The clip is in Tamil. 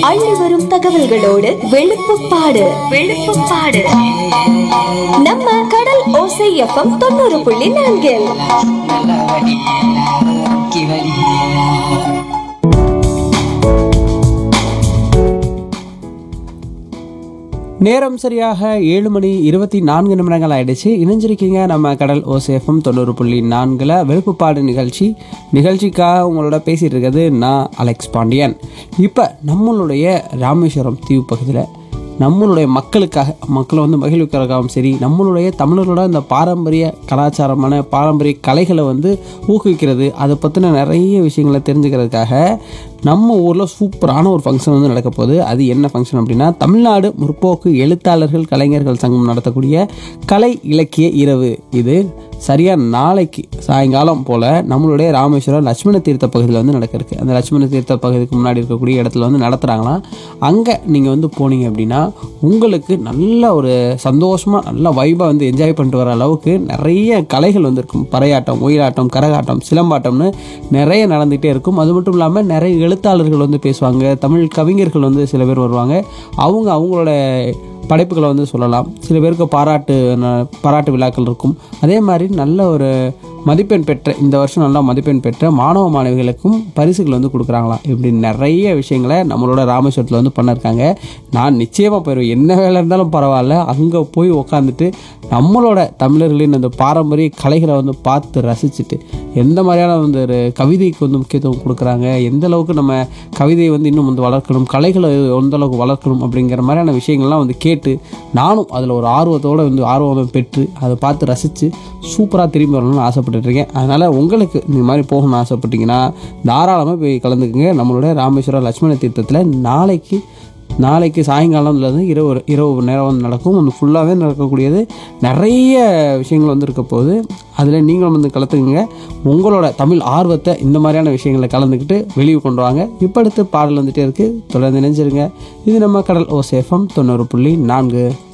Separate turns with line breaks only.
அள்ளி வரும் தகவல்களோடு வெளுப்புப்பாடு வெளுப்புப்பாடு நம்ம கடல் ஓசை எஃப்எம் தொண்ணூறு புள்ளி நான்கில்
நல்லா வடி கி வடி
நேரம் சரியாக ஏழு மணி இருபத்தி நான்கு நிமிடங்கள் ஆயிடுச்சு இணைஞ்சிருக்கீங்க நம்ம கடல் ஓசேஃபம் தொண்ணூறு புள்ளி நான்கில் வெளுப்புப்பாடு நிகழ்ச்சி நிகழ்ச்சிக்காக உங்களோட பேசிகிட்டு இருக்கிறது நான் அலெக்ஸ் பாண்டியன் இப்போ நம்மளுடைய ராமேஸ்வரம் தீவு பகுதியில் நம்மளுடைய மக்களுக்காக மக்களை வந்து மகிழ்விக்கிறதுக்காகவும் சரி நம்மளுடைய தமிழர்களோட இந்த பாரம்பரிய கலாச்சாரமான பாரம்பரிய கலைகளை வந்து ஊக்குவிக்கிறது அதை பற்றின நிறைய விஷயங்களை தெரிஞ்சுக்கிறதுக்காக நம்ம ஊரில் சூப்பரான ஒரு ஃபங்க்ஷன் வந்து நடக்க போகுது அது என்ன ஃபங்க்ஷன் அப்படின்னா தமிழ்நாடு முற்போக்கு எழுத்தாளர்கள் கலைஞர்கள் சங்கம் நடத்தக்கூடிய கலை இலக்கிய இரவு இது சரியாக நாளைக்கு சாயங்காலம் போல் நம்மளுடைய ராமேஸ்வரம் லட்சுமண தீர்த்த பகுதியில் வந்து நடக்க இருக்கு அந்த லட்சுமண தீர்த்த பகுதிக்கு முன்னாடி இருக்கக்கூடிய இடத்துல வந்து நடத்துகிறாங்களாம் அங்கே நீங்கள் வந்து போனீங்க அப்படின்னா உங்களுக்கு நல்ல ஒரு சந்தோஷமாக நல்ல வைபாக வந்து என்ஜாய் பண்ணிட்டு வர அளவுக்கு நிறைய கலைகள் வந்து இருக்கும் பறையாட்டம் ஒயிலாட்டம் கரகாட்டம் சிலம்பாட்டம்னு நிறைய நடந்துகிட்டே இருக்கும் அது மட்டும் இல்லாமல் நிறைய எழுத்தாளர்கள் வந்து பேசுவாங்க தமிழ் கவிஞர்கள் வந்து சில பேர் வருவாங்க அவங்க அவங்களோட படைப்புகளை வந்து சொல்லலாம் சில பேருக்கு பாராட்டு ந- பாராட்டு விழாக்கள் இருக்கும் அதே மாதிரி நல்ல ஒரு மதிப்பெண் பெற்ற இந்த வருஷம் நல்லா மதிப்பெண் பெற்ற மாணவ மாணவிகளுக்கும் பரிசுகள் வந்து கொடுக்குறாங்களாம் இப்படி நிறைய விஷயங்களை நம்மளோட ராமேஸ்வரத்தில் வந்து பண்ணிருக்காங்க நான் நிச்சயமாக போயிடுவேன் என்ன வேலை இருந்தாலும் பரவாயில்ல அங்கே போய் உக்காந்துட்டு நம்மளோட தமிழர்களின் அந்த பாரம்பரிய கலைகளை வந்து பார்த்து ரசிச்சுட்டு எந்த மாதிரியான வந்து ஒரு கவிதைக்கு வந்து முக்கியத்துவம் கொடுக்குறாங்க எந்த அளவுக்கு நம்ம கவிதையை வந்து இன்னும் வந்து வளர்க்கணும் கலைகளை எந்த அளவுக்கு வளர்க்கணும் அப்படிங்கிற மாதிரியான விஷயங்கள்லாம் வந்து கேட்டு நானும் அதில் ஒரு ஆர்வத்தோடு வந்து ஆர்வம் பெற்று அதை பார்த்து ரசித்து சூப்பராக திரும்பி வரணும்னு ஆசைப்பட்டுட்டு இருக்கேன் அதனால் உங்களுக்கு இந்த மாதிரி போகணும்னு ஆசைப்பட்டீங்கன்னா தாராளமாக போய் கலந்துக்குங்க நம்மளோட ராமேஸ்வரம் லட்சுமண தீர்த்தத்தில் நாளைக்கு நாளைக்கு சாயங்காலம்லேருந்து இரவு இரவு நேரம் வந்து நடக்கும் வந்து ஃபுல்லாகவே நடக்கக்கூடியது நிறைய விஷயங்கள் வந்து இருக்க போகுது அதில் நீங்களும் வந்து கலந்துக்குங்க உங்களோட தமிழ் ஆர்வத்தை இந்த மாதிரியான விஷயங்களை கலந்துக்கிட்டு வெளியே கொண்டு வாங்க இப்போ அடுத்து பாடல் வந்துட்டே இருக்குது தொடர்ந்து நினைஞ்சிருங்க இது நம்ம கடல் ஓ சேஃபம் தொண்ணூறு புள்ளி நான்கு